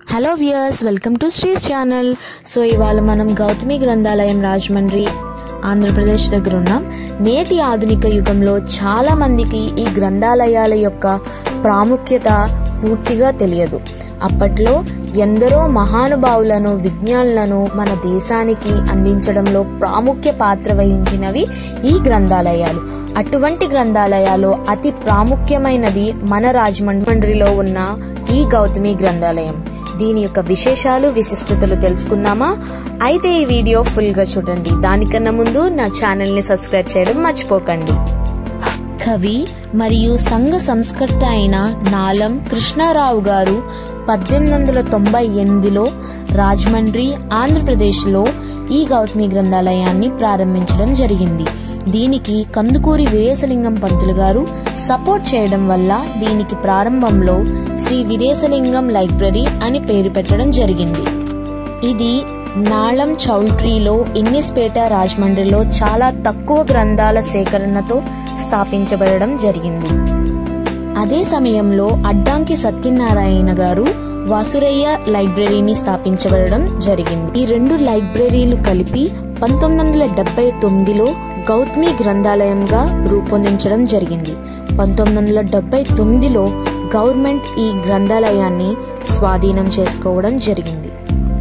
hello viewers welcome to Sri's channel so ఇవాళ మనం గౌతమి గ్రంథాలయం రాజమండ్రి ఆంధ్రప్రదేశ్ దగ్గర ఉన్నాం నేటి ఆధునిక యుగంలో చాలా మందికి ఈ గ్రంథాలయాల యొక్క ప్రాముఖ్యత పూర్తిగా తెలియదు అప్పట్లో ఎందరో మహానుభావులను విజ్ఞానులను మన దేశానికి అందించడంలో ప్రాముఖ్య పాత్ర వహించినవి ఈ గ్రంథాలయాలు అటువంటి గ్రంథాలయాలు అతి ప్రాముఖ్యమైనది మన రాజమండ్రిలో ఉన్న ఈ గౌతమి గ్రంథాలయం దీని యొక్క విశేషాలు విశిష్టతలు తెలుసుకుందామా అయితే ఈ వీడియో ఫుల్ గా చూడండి దానికన్నా ముందు నా ఛానల్ ని సబ్స్క్రైబ్ చేయడం మర్చిపోకండి కవి మరియు సంఘ సంస్కర్త అయిన నాలం కృష్ణారావు గారు పద్దెనిమిది వందల తొంభై ఎనిమిదిలో రాజమండ్రి ఆంధ్రప్రదేశ్లో ఈ గౌతమి గ్రంథాలయాన్ని ప్రారంభించడం జరిగింది దీనికి కందుకూరి వీరేశలింగం పంతులు గారు సపోర్ట్ చేయడం వల్ల దీనికి ప్రారంభంలో శ్రీ వీరేశలింగం లైబ్రరీ అని పేరు పెట్టడం జరిగింది ఇది నాళం చౌల్ట్రీలో ఇన్నిస్పేట రాజమండ్రిలో చాలా తక్కువ గ్రంథాల సేకరణతో స్థాపించబడడం జరిగింది అదే సమయంలో అడ్డాంకి సత్యనారాయణ గారు వాసురయ్య లైబ్రరీని స్థాపించబడడం జరిగింది ఈ రెండు లైబ్రరీలు కలిపి పంతొమ్మిది వందల డెబ్బై తొమ్మిదిలో గౌతమి గ్రంథాలయంగా రూపొందించడం జరిగింది పంతొమ్మిది వందల డెబ్బై తొమ్మిదిలో గవర్నమెంట్ ఈ గ్రంథాలయాన్ని స్వాధీనం చేసుకోవడం జరిగింది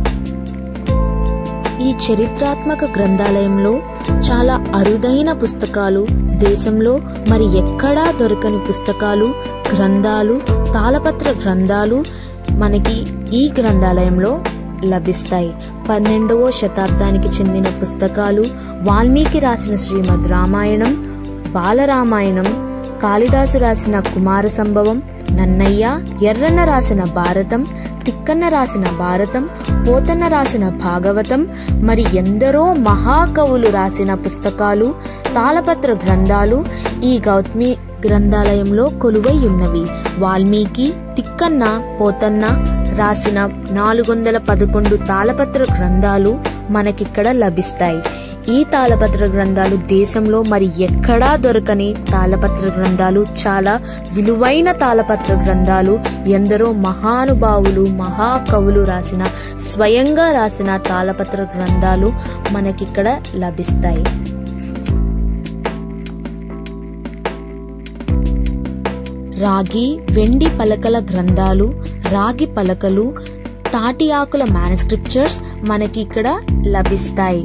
ఈ చరిత్రాత్మక గ్రంథాలయంలో చాలా అరుదైన పుస్తకాలు దేశంలో మరి ఎక్కడా దొరకని పుస్తకాలు గ్రంథాలు తాళపత్ర గ్రంథాలు మనకి ఈ గ్రంథాలయంలో లభిస్తాయి పన్నెండవ శతాబ్దానికి చెందిన పుస్తకాలు వాల్మీకి రాసిన శ్రీమద్ రామాయణం బాలరామాయణం కాళిదాసు రాసిన కుమార సంభవం నన్నయ్య ఎర్రన్న రాసిన భారతం తిక్కన్న రాసిన భారతం పోతన్న రాసిన భాగవతం మరి ఎందరో మహాకవులు రాసిన పుస్తకాలు తాళపత్ర గ్రంథాలు ఈ గౌతమి గ్రంథాలయంలో కొలువై ఉన్నవి వాల్మీకి తిక్కన్న పోతన్న రాసిన నాలుగు వందల పదకొండు తాళపత్ర గ్రంథాలు మనకిక్కడ లభిస్తాయి ఈ తాళపత్ర గ్రంథాలు దేశంలో మరి ఎక్కడా దొరకని తాళపత్ర గ్రంథాలు చాలా విలువైన తాళపత్ర గ్రంథాలు ఎందరో మహానుభావులు మహాకవులు రాసిన స్వయంగా రాసిన తాళపత్ర గ్రంథాలు మనకిక్కడ లభిస్తాయి రాగి వెండి పలకల గ్రంథాలు రాగి పలకలు తాటి ఆకుల మ్యానుస్క్రిప్చర్స్ మనకి ఇక్కడ లభిస్తాయి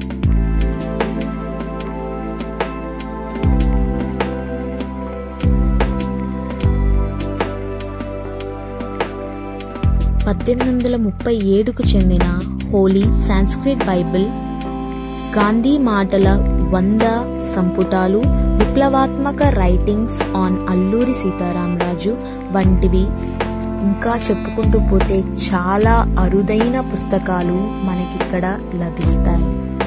పద్దెనిమిది వందల ముప్పై ఏడుకు చెందిన హోలీ సాంస్క్రిట్ బైబిల్ గాంధీ మాటల వంద సంపుటాలు విప్లవాత్మక రైటింగ్స్ ఆన్ అల్లూరి సీతారామరాజు వంటివి ఇంకా చెప్పుకుంటూ పోతే చాలా అరుదైన పుస్తకాలు మనకిక్కడ లభిస్తాయి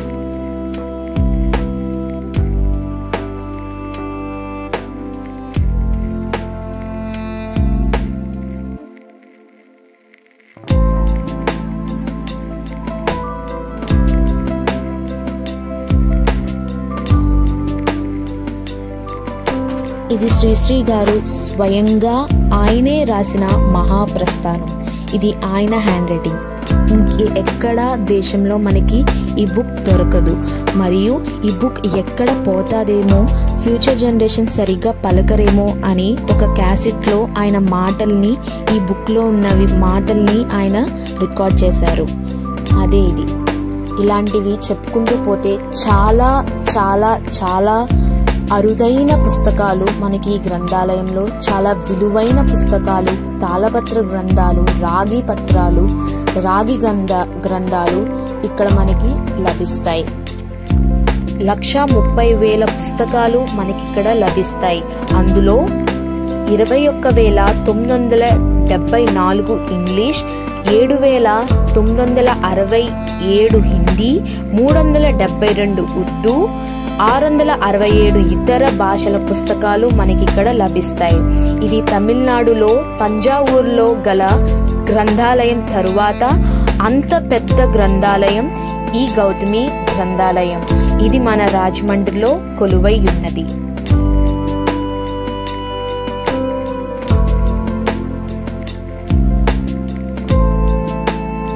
ఇది శ్రీశ్రీ గారు స్వయంగా ఆయనే రాసిన మహాప్రస్థానం ఇది ఆయన హ్యాండ్ రైటింగ్ ఇంకే ఎక్కడ దేశంలో మనకి ఈ బుక్ దొరకదు మరియు ఈ బుక్ ఎక్కడ పోతాదేమో ఫ్యూచర్ జనరేషన్ సరిగ్గా పలకరేమో అని ఒక క్యాసెట్లో ఆయన మాటల్ని ఈ బుక్లో ఉన్నవి మాటల్ని ఆయన రికార్డ్ చేశారు అదే ఇది ఇలాంటివి చెప్పుకుంటూ పోతే చాలా చాలా చాలా అరుదైన పుస్తకాలు మనకి ఈ గ్రంథాలయంలో చాలా విలువైన పుస్తకాలు తాళపత్ర గ్రంథాలు రాగి పత్రాలు రాగి గ్రంథ గ్రంథాలు ఇక్కడ మనకి లభిస్తాయి లక్ష ముప్పై వేల పుస్తకాలు మనకిక్కడ లభిస్తాయి అందులో ఇరవై ఒక్క వేల తొమ్మిది వందల డెబ్బై నాలుగు ఇంగ్లీష్ ఏడు వేల తొమ్మిది వందల అరవై ఏడు హిందీ మూడు వందల డెబ్బై రెండు ఉర్దూ ఆరు వందల అరవై ఏడు ఇతర భాషల పుస్తకాలు మనకిక్కడ లభిస్తాయి ఇది తమిళనాడులో తంజావూరులో గల గ్రంథాలయం తరువాత అంత పెద్ద గ్రంథాలయం ఈ గౌతమి గ్రంథాలయం ఇది మన రాజమండ్రిలో కొలువై ఉన్నది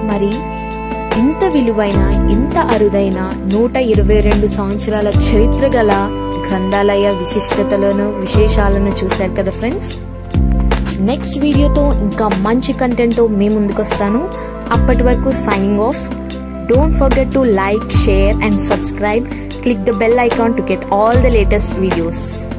మరి ఇంత విలువైన ఇంత అరుదైన నూట ఇరవై రెండు సంవత్సరాల చరిత్ర గల గ్రంథాలయ విశిష్టతలను విశేషాలను చూశారు కదా ఫ్రెండ్స్ నెక్స్ట్ వీడియోతో ఇంకా మంచి కంటెంట్తో మీ ముందుకు వస్తాను అప్పటి వరకు signing off don't forget to like share and subscribe click the bell icon to get all the latest videos